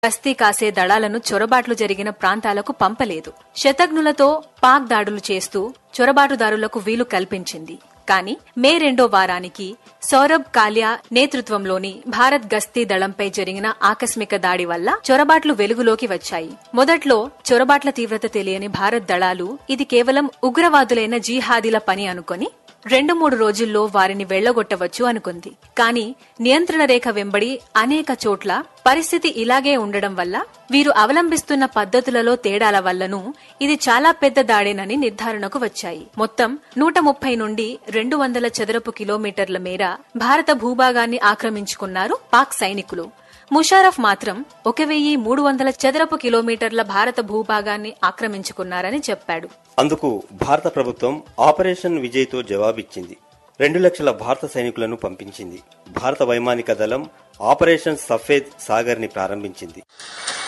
గస్తీ కాసే దళాలను చొరబాట్లు జరిగిన ప్రాంతాలకు పంపలేదు శతఘ్నులతో పాక్ దాడులు చేస్తూ చొరబాటుదారులకు వీలు కల్పించింది కానీ మే రెండో వారానికి సౌరభ్ కాలియా నేతృత్వంలోని భారత్ గస్తీ దళంపై జరిగిన ఆకస్మిక దాడి వల్ల చొరబాట్లు వెలుగులోకి వచ్చాయి మొదట్లో చొరబాట్ల తీవ్రత తెలియని భారత్ దళాలు ఇది కేవలం ఉగ్రవాదులైన జీహాదీల పని అనుకొని రెండు మూడు రోజుల్లో వారిని వెళ్లగొట్టవచ్చు అనుకుంది కానీ నియంత్రణ రేఖ వెంబడి అనేక చోట్ల పరిస్థితి ఇలాగే ఉండడం వల్ల వీరు అవలంబిస్తున్న పద్ధతులలో తేడాల వల్లను ఇది చాలా పెద్ద దాడేనని నిర్ధారణకు వచ్చాయి మొత్తం నూట ముప్పై నుండి రెండు వందల చదరపు కిలోమీటర్ల మేర భారత భూభాగాన్ని ఆక్రమించుకున్నారు పాక్ సైనికులు ముషారఫ్ మాత్రం ఒక వెయ్యి మూడు వందల చదరపు కిలోమీటర్ల భారత భూభాగాన్ని ఆక్రమించుకున్నారని చెప్పాడు అందుకు భారత ప్రభుత్వం ఆపరేషన్ విజయ్తో జవాబిచ్చింది రెండు లక్షల భారత సైనికులను పంపించింది భారత వైమానిక దళం ఆపరేషన్ సఫేద్ సాగర్ ని ప్రారంభించింది